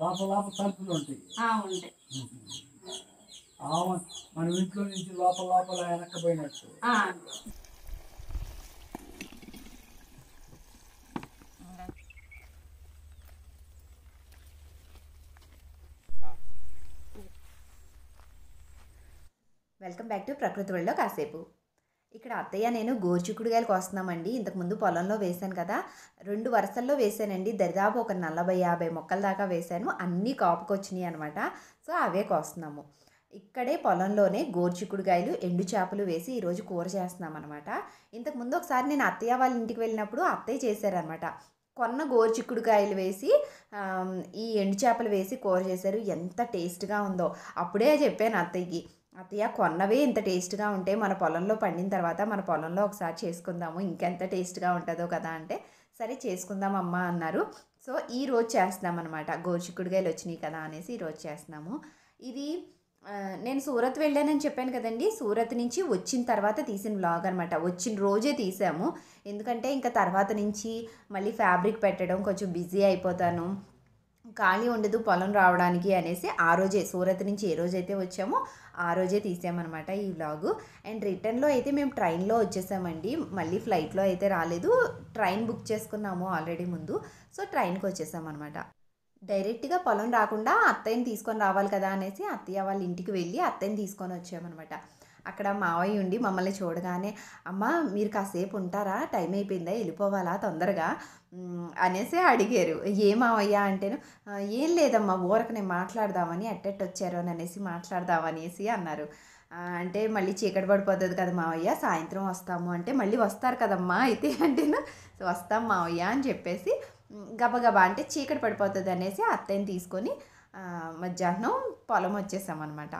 లోపల లోపల తలుపులు ఉంటాయి ఆ, ఉంటాయి ఆమె మన ఇంట్లో నుంచి లోపల లోపల వెనక్కిపోయినట్టు ఆ, వెల్కమ్ బ్యాక్ టు ప్రకృతి వరల్డ్లో కాసేపు ఇక్కడ అత్తయ్య నేను గోరుచిక్కుడుగాయలు కోస్తున్నామండి ఇంతకుముందు పొలంలో వేశాను కదా రెండు వరుసల్లో వేసానండి దరిదాపు ఒక నలభై యాభై మొక్కల దాకా వేశాను అన్నీ కాపుకొచ్చినాయి అనమాట సో అవే కోస్తున్నాము ఇక్కడే పొలంలోనే గోరుచిక్కుడుగాయలు ఎండు చేపలు వేసి ఈరోజు కూర చేస్తున్నాం అనమాట ఇంతకుముందు ఒకసారి నేను అత్తయ్య వాళ్ళ ఇంటికి వెళ్ళినప్పుడు అత్తయ్య చేశారనమాట కొన్న గోరుచిక్కుడుకాయలు వేసి ఆమ్, ఈ ఎండు చేపలు వేసి కూర చేశారు ఎంత టేస్ట్గా ఉందో అప్పుడే చెప్పాను అత్తయ్యకి అత్తయ్య కొన్నవే ఇంత టేస్ట్గా ఉంటే మన పొలంలో పండిన తర్వాత మన పొలంలో ఒకసారి చేసుకుందాము ఇంకెంత టేస్ట్గా ఉంటుందో కదా అంటే సరే చేసుకుందాం అమ్మా అన్నారు సో ఈ రోజు చేస్తున్నాం అనమాట గోరుచిక్కుడుగాయలు వచ్చినాయి కదా అనేసి ఈ రోజు చేస్తున్నాము ఇది ఆ, నేను సూరత్ వెళ్ళానని చెప్పాను కదండి సూరత్ నుంచి వచ్చిన తర్వాత తీసిన వ్లాగ్ అనమాట వచ్చిన రోజే తీసాము ఎందుకంటే ఇంకా తర్వాత నుంచి మళ్ళీ ఫ్యాబ్రిక్ పెట్టడం కొంచెం బిజీ అయిపోతాను ఖాళీ ఉండదు పొలం రావడానికి అనేసి ఆ రోజే సూరత్ నుంచి ఏ రోజైతే వచ్చామో ఆ రోజే తీసామన్నమాట ఈ వ్లాగు అండ్ రిటర్న్లో అయితే మేము ట్రైన్లో వచ్చేసామండి మళ్ళీ ఫ్లైట్లో అయితే రాలేదు ట్రైన్ బుక్ చేసుకున్నాము ఆల్రెడీ ముందు సో ట్రైన్కి వచ్చేసామన్నమాట డైరెక్ట్గా పొలం రాకుండా అత్తయ్యని తీసుకొని రావాలి కదా అనేసి అత్తయ్య వాళ్ళ ఇంటికి వెళ్ళి అత్తయ్యని తీసుకొని వచ్చామన్నమాట అక్కడ మావయ్య ఉండి మమ్మల్ని చూడగానే అమ్మ మీరు కాసేపు ఉంటారా టైం అయిపోయిందా వెళ్ళిపోవాలా తొందరగా మ్, అనేసి అడిగారు ఏ మావయ్య అంటేను "ఆ, ఏం లేదమ్మా ఊరకు నేను మాట్లాడదామని అట్టెట్ వచ్చారు అని అనేసి మాట్లాడదామనేసి అన్నారు "ఆ, అంటే మళ్ళీ చీకటి పడిపోతుంది కదా మావయ్య సాయంత్రం వస్తాము అంటే మళ్ళీ వస్తారు కదమ్మా అయితే అంటేను "సో, వస్తాం మావయ్య అని చెప్పేసి మ్, గబగబా అంటే చీకటి పడిపోతుంది అనేసి అత్తయ్యని తీసుకొని ఆ, మధ్యాహ్నం పొలం వచ్చేసామన్నమాట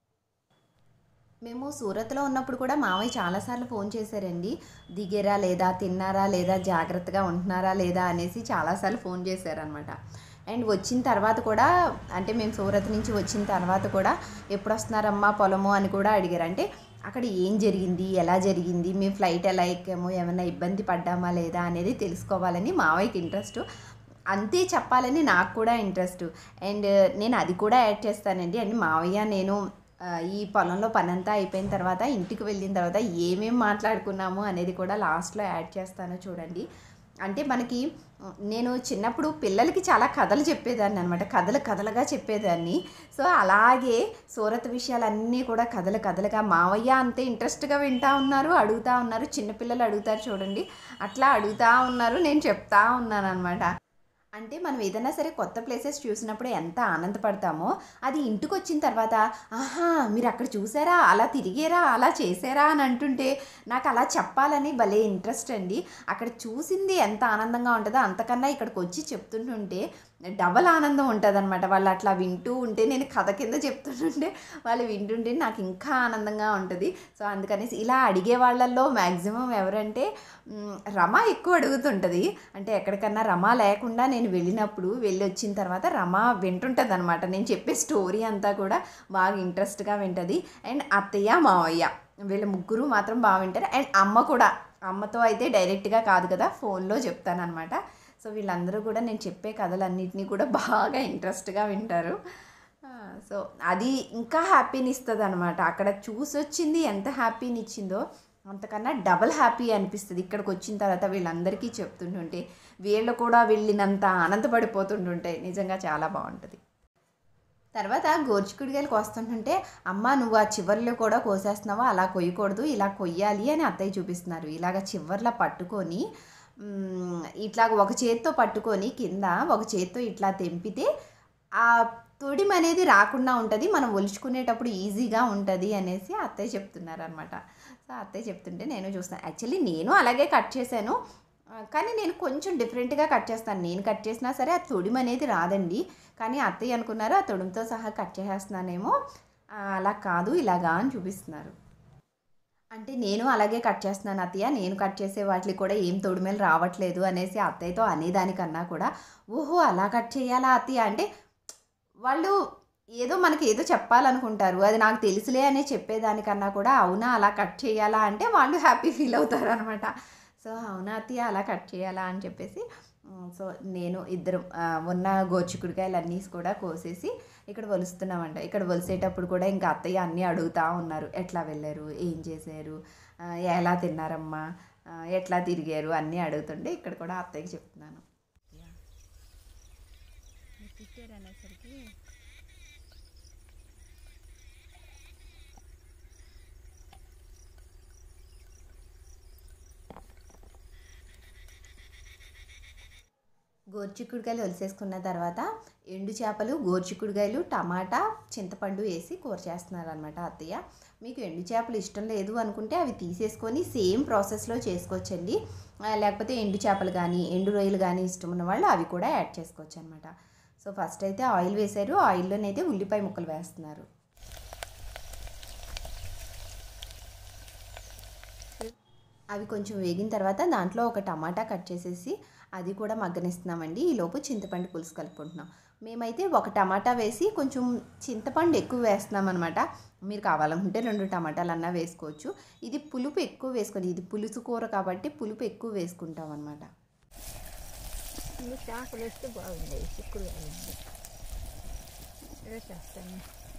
మేము సూరత్లో ఉన్నప్పుడు కూడా మామయ్య చాలాసార్లు ఫోన్ చేశారండి దిగేరా లేదా తిన్నారా లేదా జాగ్రత్తగా ఉంటున్నారా లేదా అనేసి చాలాసార్లు ఫోన్ చేశారనమాట అండ్ వచ్చిన తర్వాత కూడా అంటే మేము సూరత్ నుంచి వచ్చిన తర్వాత కూడా ఎప్పుడు వస్తున్నారమ్మా పొలము అని కూడా అడిగారు అంటే అక్కడ ఏం జరిగింది ఎలా జరిగింది మేము ఫ్లైట్ ఎలా ఎక్కాము ఏమైనా ఇబ్బంది పడ్డామా లేదా అనేది తెలుసుకోవాలని మావయ్యకి ఇంట్రెస్ట్ అంతే చెప్పాలని నాకు కూడా ఇంట్రెస్ట్ అండ్ నేను అది కూడా యాడ్ చేస్తానండి అండ్ మావయ్య నేను ఆ, ఈ పొలంలో పనంతా అయిపోయిన తర్వాత ఇంటికి వెళ్ళిన తర్వాత ఏమేం మాట్లాడుకున్నాము అనేది కూడా లాస్ట్లో యాడ్ చేస్తాను చూడండి అంటే మనకి ఉమ్, నేను చిన్నప్పుడు పిల్లలకి చాలా కథలు చెప్పేదాన్ని అనమాట కథలు కథలుగా చెప్పేదాన్ని సో అలాగే సూరత్ విషయాలన్నీ కూడా కథలు కథలుగా మావయ్య అంతే ఇంట్రెస్ట్గా వింటా ఉన్నారు అడుగుతా ఉన్నారు చిన్నపిల్లలు అడుగుతారు చూడండి అట్లా అడుగుతా ఉన్నారు నేను చెప్తా ఉన్నాను అనమాట అంటే మనం ఏదైనా సరే కొత్త ప్లేసెస్ చూసినప్పుడు ఎంత ఆనందపడతామో అది ఇంటికి వచ్చిన తర్వాత ఆహా మీరు అక్కడ చూసారా అలా తిరిగారా అలా చేసారా అని అంటుంటే నాకు అలా చెప్పాలని భలే ఇంట్రెస్ట్ అండి అక్కడ చూసింది ఎంత ఆనందంగా ఉంటుందో అంతకన్నా ఇక్కడికి వచ్చి చెప్తుంటుంటే డబల్ ఆనందం ఉంటుంది అనమాట వాళ్ళు అట్లా వింటూ ఉంటే నేను కథ కింద చెప్తుంటుంటే వాళ్ళు వింటుంటే నాకు ఇంకా ఆనందంగా ఉంటుంది సో అందుకనేసి ఇలా అడిగే వాళ్ళల్లో మ్యాక్సిమం ఎవరంటే మ్, రమ ఎక్కువ అడుగుతుంటుంది అంటే ఎక్కడికన్నా రమ లేకుండా నేను వెళ్ళినప్పుడు వెళ్ళి వచ్చిన తర్వాత రమ వింటుంటుంది అనమాట నేను చెప్పే స్టోరీ అంతా కూడా బాగా ఇంట్రెస్ట్గా వింటుంది అండ్ అత్తయ్య మావయ్య వీళ్ళ ముగ్గురు మాత్రం బాగా వింటారు అండ్ అమ్మ కూడా అమ్మతో అయితే డైరెక్ట్గా కాదు కదా ఫోన్లో చెప్తానమాట సో వీళ్ళందరూ కూడా నేను చెప్పే కథలన్నింటినీ కూడా బాగా ఇంట్రెస్ట్గా వింటారు ఆ, సో అది ఇంకా హ్యాపీని ఇస్తుంది అనమాట అక్కడ చూసి వచ్చింది ఎంత హ్యాపీని ఇచ్చిందో అంతకన్నా డబల్ హ్యాపీ అనిపిస్తుంది ఇక్కడికి వచ్చిన తర్వాత వీళ్ళందరికీ చెప్తుంటుంటే వీళ్ళు కూడా వెళ్ళినంత ఆనందపడిపోతుంటుంటే నిజంగా చాలా బాగుంటుంది తర్వాత గోర్చికుడిగాయలు కోస్తుంటుంటే అమ్మ నువ్వు ఆ చివర్లో కూడా కోసేస్తున్నావా అలా కొయ్యకూడదు ఇలా కొయ్యాలి అని అత్తయ్య చూపిస్తున్నారు ఇలాగ చివర్లో పట్టుకొని మ్, ఇట్లా ఒక చేత్తో పట్టుకొని కింద ఒక చేత్తో ఇట్లా తెంపితే ఆ తొడిమ అనేది రాకుండా ఉంటుంది మనం ఒలుచుకునేటప్పుడు ఈజీగా ఉంటుంది అనేసి అత్తయ్య చెప్తున్నారు అనమాట సో అత్తయ్య చెప్తుంటే నేను చూస్తాను యాక్చువల్లీ నేను అలాగే కట్ చేశాను ఆ, కానీ నేను కొంచెం డిఫరెంట్గా కట్ చేస్తాను నేను కట్ చేసినా సరే ఆ తొడిమ అనేది రాదండి కానీ అత్తయ్య అనుకున్నారు ఆ తొడిమతో సహా కట్ చేసేస్తున్నానేమో ఆ, అలా కాదు ఇలాగా అని చూపిస్తున్నారు అంటే నేను అలాగే కట్ చేస్తున్నాను అత్తయ్య నేను కట్ చేసే వాటికి కూడా ఏం తొడిమెలు రావట్లేదు అనేసి అత్తయ్యతో అనేదానికన్నా కూడా ఓహో అలా కట్ చేయాలా అత్తయ్య అంటే వాళ్ళు ఏదో మనకి ఏదో చెప్పాలనుకుంటారు అది నాకు తెలుసులే అనే చెప్పేదానికన్నా కూడా అవునా అలా కట్ చేయాలా అంటే వాళ్ళు హ్యాపీ ఫీల్ అవుతారు అనమాట సో అవునా అత్తయ్య అలా కట్ చేయాలా అని చెప్పేసి ఉమ్, సో నేను ఇద్దరం ఆ, ఉన్న గోర్చికుడికాయలు అన్నీ కూడా కోసేసి ఇక్కడ ఒలుస్తున్నామంట ఇక్కడ ఒలిసేటప్పుడు కూడా ఇంకా అత్తయ్య అన్నీ అడుగుతూ ఉన్నారు ఎట్లా వెళ్ళారు ఏం చేశారు ఆ, ఎలా తిన్నారమ్మా ఆ, ఎట్లా తిరిగారు అన్నీ అడుగుతుంటే ఇక్కడ కూడా అత్తయ్యకి చెప్తున్నాను తిట్టారనేసరికి గోర్చిక్కుడుకాయలు ఒలిసేసుకున్న తర్వాత ఎండు చేపలు గోర్చిక్కుడుకాయలు టమాటా చింతపండు వేసి కూర చేస్తున్నారు అనమాట అత్తయ్య మీకు ఎండు చేపలు ఇష్టం లేదు అనుకుంటే అవి తీసేసుకొని సేమ్ ప్రాసెస్లో చేసుకోవచ్చండి ఆ, లేకపోతే ఎండు చేపలు కానీ ఎండు రొయ్యలు కానీ ఇష్టం ఉన్న వాళ్ళు అవి కూడా యాడ్ చేసుకోవచ్చు అనమాట సో ఫస్ట్ అయితే ఆయిల్ వేశారు ఆయిల్లోనైతే ఉల్లిపాయ ముక్కలు వేస్తున్నారు అవి కొంచెం వేగిన తర్వాత దాంట్లో ఒక టమాటా కట్ చేసేసి అది కూడా మగ్గనిస్తున్నామండి ఈలోపు చింతపండు పులుసు కలుపుకుంటున్నాం మేమైతే ఒక టమాటా వేసి కొంచెం చింతపండు ఎక్కువ వేస్తున్నాం అనమాట మీరు కావాలనుకుంటే రెండు టమాటాలు అన్నా వేసుకోవచ్చు ఇది పులుపు ఎక్కువ వేసుకొని ఇది పులుసు కూర కాబట్టి పులుపు ఎక్కువ వేసుకుంటాం అనమాట ఇవి చేపలు వేస్తే బాగుండేవి చిక్కుడు కావాలి ఇలా చేస్తాను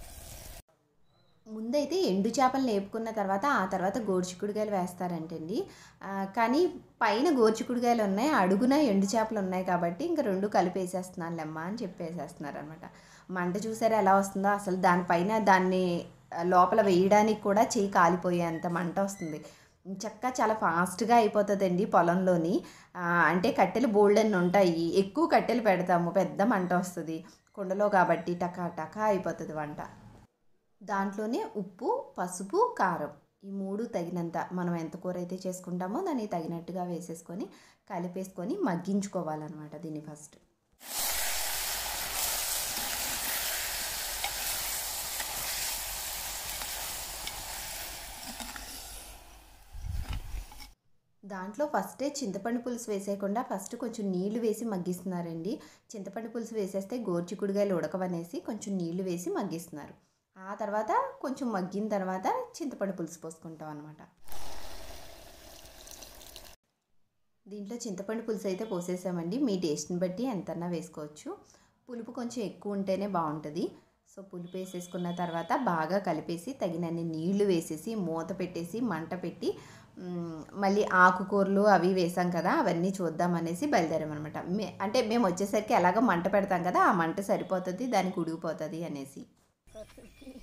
ముందైతే ఎండు చేపలు లేపుకున్న తర్వాత ఆ తర్వాత గోరుచిక్కుడుకాయలు వేస్తారంటండి ఆ, కానీ పైన గోరుచిక్కుడుకాయలు ఉన్నాయి అడుగున ఎండు చేపలు ఉన్నాయి కాబట్టి ఇంకా రెండు కలిపేసేస్తున్నాను లెమ్మ అని చెప్పేసేస్తున్నారు అనమాట మంట చూసారా ఎలా వస్తుందో అసలు దానిపైన దాన్ని ఆ, లోపల వేయడానికి కూడా చెయ్యి కాలిపోయేంత మంట వస్తుంది చక్క చాలా ఫాస్ట్గా అయిపోతుందండి పొలంలోని ఆ, అంటే కట్టెలు బోల్డెన్ ఉంటాయి ఎక్కువ కట్టెలు పెడతాము పెద్ద మంట వస్తుంది కుండలో కాబట్టి టకా టకా అయిపోతుంది వంట దాంట్లోనే ఉప్పు పసుపు కారం ఈ మూడు తగినంత మనం ఎంత కూర అయితే చేసుకుంటామో దానికి తగినట్టుగా వేసేసుకొని కలిపేసుకొని మగ్గించుకోవాలన్నమాట దీన్ని ఫస్ట్ దాంట్లో ఫస్టే చింతపండు పులుసు వేసేయకుండా ఫస్ట్ కొంచెం నీళ్లు వేసి మగ్గిస్తున్నారండి చింతపండు పులుసు వేసేస్తే గోర్చికుడుగాయలు ఉడకవనేసి కొంచెం నీళ్లు వేసి మగ్గిస్తున్నారు ఆ తర్వాత కొంచెం మగ్గిన తర్వాత చింతపండు పులుసు పోసుకుంటాం అనమాట దీంట్లో చింతపండు పులుసు అయితే పోసేసామండి మీ టేస్ట్ని బట్టి ఎంతన్నా వేసుకోవచ్చు పులుపు కొంచెం ఎక్కువ ఉంటేనే బాగుంటుంది సో పులుపు వేసేసుకున్న తర్వాత బాగా కలిపేసి తగినన్ని నీళ్లు వేసేసి మూత పెట్టేసి మంట పెట్టి మ్, మళ్ళీ ఆకుకూరలు అవి వేసాం కదా అవన్నీ చూద్దాం అనేసి బయలుదేరామన్నమాట మే అంటే మేము వచ్చేసరికి ఎలాగో మంట పెడతాం కదా ఆ మంట సరిపోతుంది దానికి ఉడికిపోతుంది అనేసి ఖర్చుకి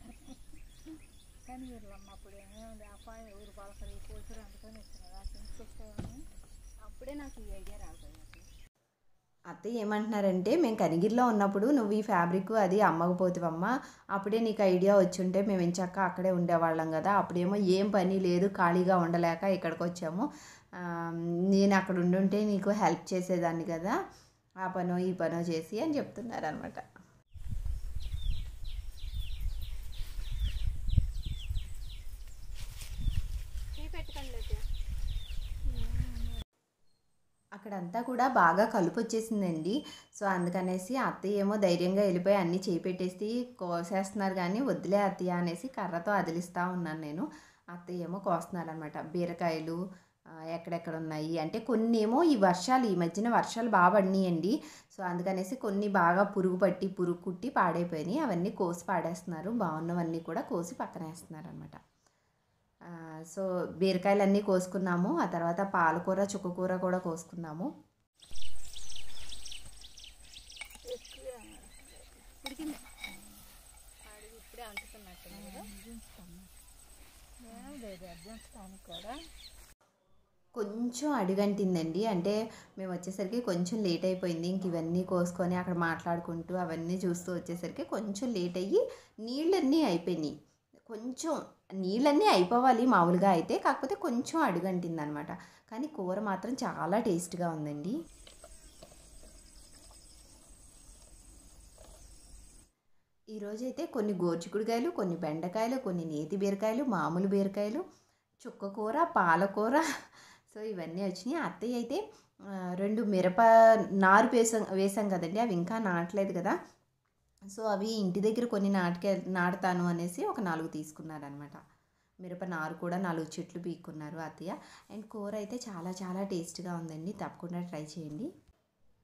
కానీ మీరు అన్నప్పుడు ఏమేమి అపాయం ఊరు పలకరి కూతురు అందుకని ఇస్తున్నారు అసలు ఇంకొచ్చామని అప్పుడే నాకు ఈ ఐడియా రాలేదు అత్తయ్య ఏమంటున్నారంటే మేము కనిగిరిలో ఉన్నప్పుడు నువ్వు ఈ ఫ్యాబ్రిక్ అది అమ్మకపోతావమ్మా అప్పుడే నీకు ఐడియా వచ్చుంటే మేము ఎంచక్క అక్కడే ఉండేవాళ్ళం కదా అప్పుడేమో ఏం పని లేదు ఖాళీగా ఉండలేక ఇక్కడికి వచ్చాము ఆ, నేను అక్కడ ఉండుంటే నీకు హెల్ప్ చేసేదాన్ని కదా ఆ పనో ఈ పనో చేసి అని చెప్తున్నారు అనమాట అక్కడంతా కూడా బాగా కలుపు వచ్చేసిందండి సో అందుకనేసి అత్తయ్య ఏమో ధైర్యంగా వెళ్ళిపోయి అన్నీ చేయి పెట్టేసి కోసేస్తున్నారు కానీ వద్దులే అత్తయ్య అనేసి కర్రతో అదిలిస్తూ ఉన్నాను నేను అత్తయ్య ఏమో కోస్తున్నారు అనమాట బీరకాయలు ఆ, ఎక్కడెక్కడ ఉన్నాయి అంటే కొన్ని ఏమో ఈ వర్షాలు ఈ మధ్యన వర్షాలు బాగా పడినాయండి సో అందుకనేసి కొన్ని బాగా పురుగు పట్టి పురుగు కుట్టి పాడైపోయినాయి అవన్నీ కోసి పాడేస్తున్నారు బాగున్నవన్నీ కూడా కోసి పక్కన వేస్తున్నారు అనమాట సో బీరకాయలన్నీ కోసుకున్నాము ఆ తర్వాత పాలకూర చుక్కకూర కూడా కోసుకున్నాము ఉడికింది అడిగి ఇప్పుడే అంటుతున్నట్టు ఏం లేదు అర్జెంట్స్తానికి కూడా కొంచెం అడుగంటిందండి అంటే మేము వచ్చేసరికి కొంచెం లేట్ అయిపోయింది ఇంక ఇవన్నీ కోసుకొని అక్కడ మాట్లాడుకుంటూ అవన్నీ చూస్తూ వచ్చేసరికి కొంచెం లేట్ అయ్యి నీళ్ళన్నీ అయిపోయినాయి కొంచెం నీళ్ళన్నీ అయిపోవాలి మామూలుగా అయితే కాకపోతే కొంచెం అడుగంటింది అనమాట కానీ కూర మాత్రం చాలా టేస్ట్గా ఉందండి ఈరోజైతే కొన్ని గోర్చికుడికాయలు కొన్ని బెండకాయలు కొన్ని నేతి బీరకాయలు మామూలు బీరకాయలు చుక్క కూర పాలకూర సో ఇవన్నీ వచ్చినాయి అత్తయ్య అయితే ఆ, రెండు మిరప నారు వేసాం వేసాం కదండి అవి ఇంకా నాటలేదు కదా సో అవి ఇంటి దగ్గర కొన్ని నాటుకే నాటుతాను అనేసి ఒక నాలుగు తీసుకున్నారనమాట మిరప నారు కూడా నాలుగు చెట్లు పీక్కున్నారు అత్తయ్య అండ్ కూర అయితే చాలా చాలా టేస్ట్గా ఉందండి తప్పకుండా ట్రై చేయండి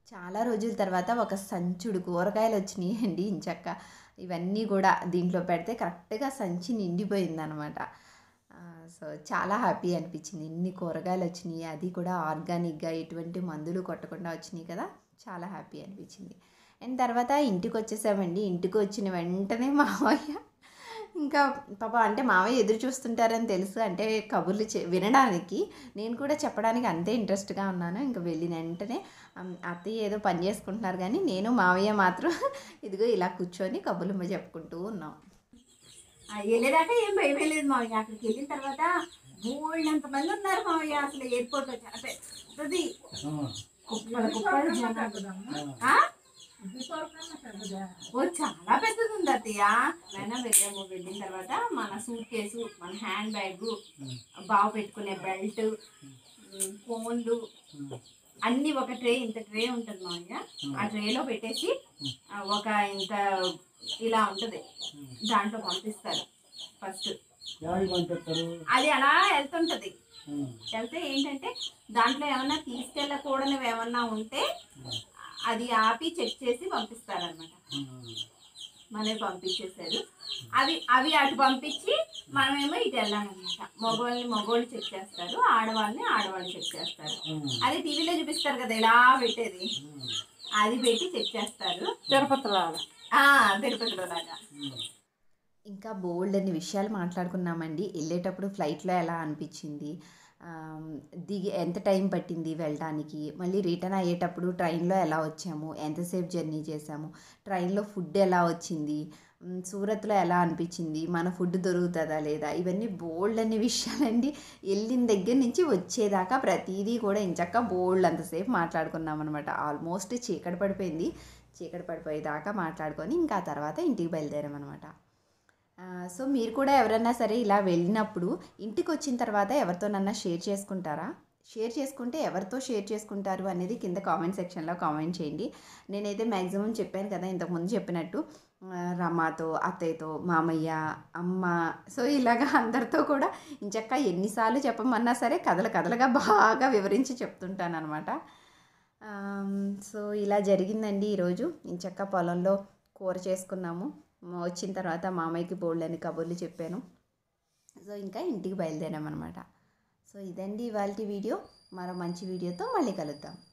చాలా రోజుల తర్వాత ఒక సంచుడు కూరగాయలు వచ్చినాయి అండి ఇంచక్క ఇవన్నీ కూడా దీంట్లో పెడితే కరెక్ట్గా సంచి నిండిపోయింది అనమాట సో చాలా హ్యాపీ అనిపించింది ఇన్ని కూరగాయలు వచ్చినాయి అది కూడా ఆర్గానిక్గా ఎటువంటి మందులు కొట్టకుండా వచ్చినాయి కదా చాలా హ్యాపీ అనిపించింది అండ్ తర్వాత ఇంటికి వచ్చేసామండి ఇంటికి వచ్చిన వెంటనే మావయ్య ఇంకా పాప అంటే మావయ్య ఎదురు చూస్తుంటారని తెలుసు అంటే కబుర్లు చె వినడానికి నేను కూడా చెప్పడానికి అంతే ఇంట్రెస్ట్గా ఉన్నాను ఇంకా వెళ్ళిన వెంటనే అమ్, అత్తయ్య ఏదో పని చేసుకుంటున్నారు కానీ నేను మావయ్య మాత్రం ఇదిగో ఇలా కూర్చొని కబుర్లు చెప్పుకుంటూ ఉన్నాం ఆ, వెళ్ళేదాకా ఏం భయం లేదు మావయ్య అక్కడికి వెళ్ళిన తర్వాత బోల్డ్ మంది ఉన్నారు మావయ్య అసలు ఎయిర్పోర్ట్ లో చాలా పెద్దది ఆ, కుప్పల కుప్పలు జనాలు ఆ? ఓ చాలా పెద్దది ఉంది అత్తయ్య నాయన వెళ్ళాము వెళ్ళిన తర్వాత మన సూట్ కేసు మన హ్యాండ్ బ్యాగ్ బావ పెట్టుకునే బెల్ట్ ఫోన్లు అన్ని ఒక ట్రే ఇంత ట్రే ఉంటుంది మావయ్య ఆ ట్రేలో పెట్టేసి ఆ, ఒక ఇంత ఇలా ఉంటది దాంట్లో పంపిస్తారు ఫస్ట్ యాడికి పంపిస్తారు అది అలా వెళ్తుంటది ఆ, వెళ్తే ఏంటంటే దాంట్లో ఏమన్నా తీసుకెళ్ళకూడనివి ఏమన్నా ఉంటే అది ఆపి చెక్ చేసి పంపిస్తారనమాట ఆ, మనమే పంపించేశారు అవి అవి అటు పంపించి మనమేమో ఇటు వెళ్ళామన్నమాట మగవాళ్ళని మగవాళ్ళు చెక్ చేస్తారు ఆడవాళ్ళని ఆడవాళ్ళు చెక్ చేస్తారు ఆ, అది టీవీలో చూపిస్తారు కదా ఇలా పెట్టేది అది పెట్టి చెక్ చేస్తారు తిరుపతిలో ఆ తిరుపతిలో లాగా ఆ. ఇంకా బోల్డ్ అన్ని విషయాలు మాట్లాడుకున్నామండి వెళ్ళేటప్పుడు ఫ్లైట్లో ఎలా అనిపించింది ఆమ్, దిగి ఎంత టైం పట్టింది వెళ్ళడానికి మళ్ళీ రిటర్న్ అయ్యేటప్పుడు ట్రైన్లో ఎలా వచ్చాము ఎంతసేపు జర్నీ చేసాము ట్రైన్లో ఫుడ్ ఎలా వచ్చింది మ్, సూరత్లో ఎలా అనిపించింది మన ఫుడ్ దొరుకుతుందా లేదా ఇవన్నీ బోల్డ్ అనే విషయాలండి వెళ్ళిన దగ్గర నుంచి వచ్చేదాకా ప్రతిదీ కూడా ఇంచక్క బోల్డ్ అంతసేపు మాట్లాడుకున్నాం అనమాట ఆల్మోస్ట్ చీకటి పడిపోయింది చీకటి పడిపోయేదాకా మాట్లాడుకొని ఇంకా ఆ తర్వాత ఇంటికి బయలుదేరామన్నమాట ఆ, సో మీరు కూడా ఎవరైనా సరే ఇలా వెళ్ళినప్పుడు ఇంటికి వచ్చిన తర్వాత ఎవరితోనన్నా షేర్ చేసుకుంటారా షేర్ చేసుకుంటే ఎవరితో షేర్ చేసుకుంటారు అనేది కింద కామెంట్ సెక్షన్లో కామెంట్ చేయండి నేనైతే మ్యాక్సిమం చెప్పాను కదా ఇంతకుముందు చెప్పినట్టు ఆ, రమాతో అత్తయ్యతో మామయ్య అమ్మ సో ఇలాగా అందరితో కూడా ఇంచక్క ఎన్నిసార్లు చెప్పమన్నా సరే కథలు కథలుగా బాగా వివరించి చెప్తుంటాను అనమాట సో ఇలా జరిగిందండి ఈరోజు ఇంచక్క పొలంలో కూర చేసుకున్నాము మ- వచ్చిన తర్వాత మామయ్యకి బోల్డ్ అని కబుర్లు చెప్పాను సో ఇంకా ఇంటికి బయలుదేరామన్నమాట సో ఇదండి ఇవాళ వీడియో మరో మంచి వీడియోతో మళ్ళీ కలుద్దాం